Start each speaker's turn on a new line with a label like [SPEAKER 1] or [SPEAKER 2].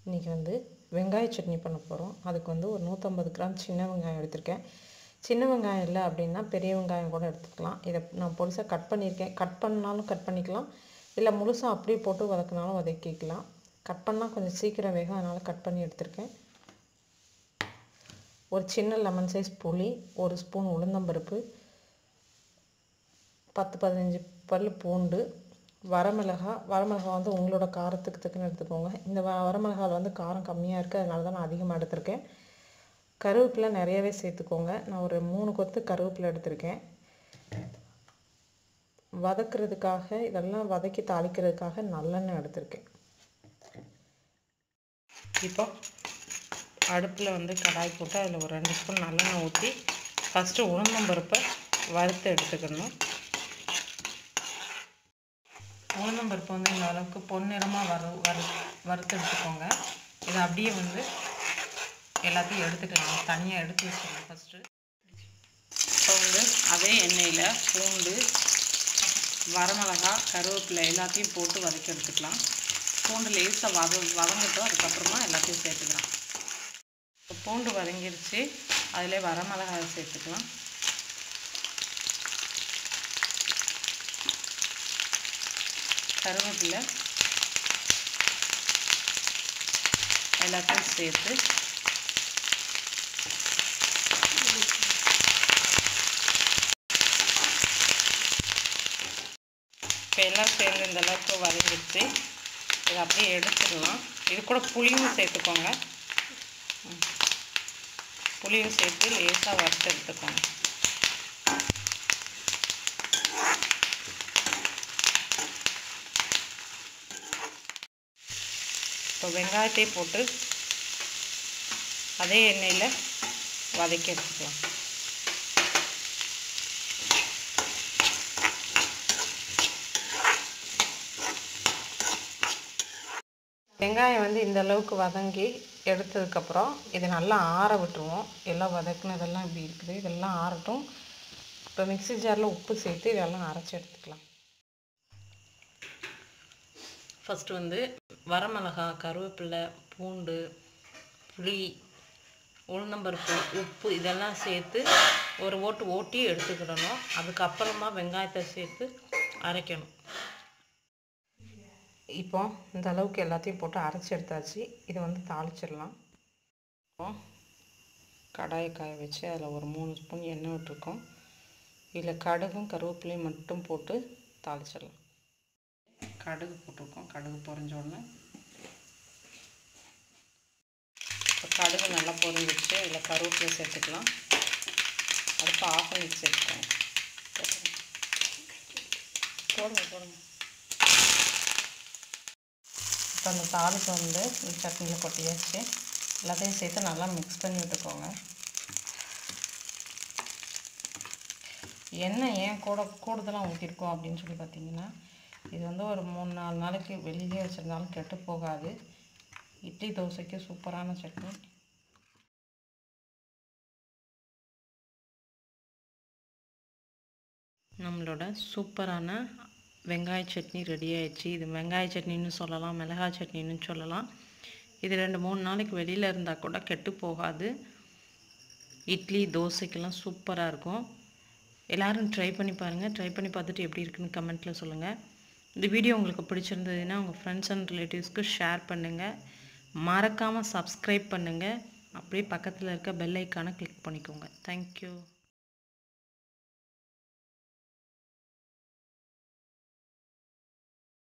[SPEAKER 1] இன்றைக்கி வந்து வெங்காய சட்னி பண்ண போகிறோம் அதுக்கு வந்து ஒரு நூற்றம்பது கிராம் சின்ன வெங்காயம் எடுத்திருக்கேன் சின்ன வெங்காயம் இல்லை அப்படின்னா பெரிய வெங்காயம் கூட எடுத்துக்கலாம் இதை நான் பொடிசாக கட் பண்ணியிருக்கேன் கட் பண்ணாலும் கட் பண்ணிக்கலாம் இல்லை முழுசாக அப்படியே போட்டு வதக்கினாலும் வதக்கிக்கலாம் கட் பண்ணால் கொஞ்சம் சீக்கிரம் வேகும் அதனால் கட் பண்ணி எடுத்திருக்கேன் ஒரு சின்ன லெமன் சைஸ் புளி ஒரு ஸ்பூன் உளுந்தம்பருப்பு பத்து பதினஞ்சு பல் பூண்டு வரமிளகா வரமிளகா வந்து உங்களோட காரத்துக்கு தக்குன்னு எடுத்துக்கோங்க இந்த வ வரமிளகாவில் வந்து காரம் கம்மியாக இருக்குது அதனால தான் நான் அதிகமாக எடுத்திருக்கேன் கருவேப்பிலை நிறையவே சேர்த்துக்கோங்க நான் ஒரு மூணு கொத்து கருவேப்பிலை எடுத்திருக்கேன் வதக்கிறதுக்காக இதெல்லாம் வதக்கி தாளிக்கிறதுக்காக நல்லெண்ணெய் எடுத்திருக்கேன் இப்போ அடுப்பில் வந்து கடாய் போட்டு அதில் ஒரு ரெண்டு ஸ்பூன் நல்லெண்ணெய் ஊற்றி ஃபஸ்ட்டு உளுந்தம்பருப்பை வறுத்து எடுத்துக்கணும் உளுந்தம்பருப்பு வந்து இந்த அளவுக்கு பொன்னிறமாக வறு வறு வறுத்து எடுத்துக்கோங்க இதை அப்படியே வந்து எல்லாத்தையும் எடுத்துக்கலாம் தனியாக எடுத்து வச்சுக்கணும் ஃபஸ்ட்டு இப்போ வந்து அதே எண்ணெயில் பூண்டு வரமிளகா கருவேப்பிலை எல்லாத்தையும் போட்டு வதக்கி எடுத்துக்கலாம் பூண்டு லேசாக வத வதங்கட்டும் அதுக்கப்புறமா எல்லாத்தையும் சேர்த்துக்கலாம் இப்போ பூண்டு வதங்கிருச்சு அதிலே வரமிளகாய் சேர்த்துக்கலாம் கருவேப்பிலை எல்லாத்தையும் சேர்த்து இப்போ எல்லாம் சேர்ந்து இந்த அளவுக்கு வதங்கிடுச்சு இதை அப்படியே எடுத்துடலாம் இது கூட புளியும் சேர்த்துக்கோங்க புளியும் சேர்த்து லேசாக வறுத்து எடுத்துக்கோங்க இப்போ வெங்காயத்தையும் போட்டு அதே எண்ணெயில் வதக்கி எடுத்துக்கலாம் வெங்காயம் வந்து இந்த அளவுக்கு வதங்கி எடுத்ததுக்கப்புறம் இதை நல்லா ஆற விட்டுருவோம் எல்லாம் வதக்குனதெல்லாம் இப்படி இருக்குது இதெல்லாம் ஆறட்டும் இப்போ மிக்ஸி ஜாரில் உப்பு சேர்த்து இதெல்லாம் அரைச்சி எடுத்துக்கலாம் ஃபஸ்ட்டு வந்து வரமிளகா கருவேப்பிலை பூண்டு புளி உளுந்தம்பருப்பு உப்பு இதெல்லாம் சேர்த்து ஒரு ஓட்டு ஓட்டி எடுத்துக்கிடணும் அதுக்கப்புறமா வெங்காயத்தை சேர்த்து அரைக்கணும் இப்போ இந்த அளவுக்கு எல்லாத்தையும் போட்டு அரைச்சி எடுத்தாச்சு இதை வந்து தாளிச்சிடலாம் இப்போ கடாயை காய வச்சு அதில் ஒரு மூணு ஸ்பூன் எண்ணெய் விட்டுருக்கோம் இதில் கடுகும் கருவேப்பிலையும் மட்டும் போட்டு தாளிச்சிடலாம் கடுகு போட்டிருக்கோம் கடுகு பொரிஞ்ச உடனே இப்போ கடுகு நல்லா பொரிஞ்சிச்சு இதில் கருவேப்பிலை சேர்த்துக்கலாம் அடுப்பு ஆஃப் பண்ணி சேர்த்துக்கோங்க போடுங்க போடுங்க இப்போ அந்த தாளிப்பு வந்து இந்த சட்னியில் கொட்டியாச்சு எல்லாத்தையும் சேர்த்து நல்லா மிக்ஸ் பண்ணி விட்டுக்கோங்க எண்ணெய் ஏன் கூட கூடுதலாக ஊற்றிருக்கோம் அப்படின்னு சொல்லி பார்த்தீங்கன்னா இது வந்து ஒரு மூணு நாலு நாளைக்கு வெளியிலே வச்சுருந்தாலும் கெட்டு போகாது இட்லி தோசைக்கு சூப்பரான சட்னி நம்மளோட சூப்பரான வெங்காய சட்னி ரெடி ஆயிடுச்சு இது வெங்காய சட்னின்னு சொல்லலாம் மிளகாய் சட்னின்னு சொல்லலாம் இது ரெண்டு மூணு நாளைக்கு வெளியில் இருந்தால் கூட கெட்டு போகாது இட்லி தோசைக்கெல்லாம் சூப்பராக இருக்கும் எல்லோரும் ட்ரை பண்ணி பாருங்கள் ட்ரை பண்ணி பார்த்துட்டு எப்படி இருக்குன்னு கமெண்ட்டில் சொல்லுங்கள் இந்த வீடியோ உங்களுக்கு பிடிச்சிருந்ததுன்னா உங்கள் ஃப்ரெண்ட்ஸ் அண்ட் ரிலேட்டிவ்ஸ்க்கு ஷேர் பண்ணுங்கள் மறக்காமல் சப்ஸ்கிரைப் பண்ணுங்கள் அப்படியே பக்கத்தில் இருக்க பெல் ஐக்கானை கிளிக் பண்ணிக்கோங்க தேங்க்யூ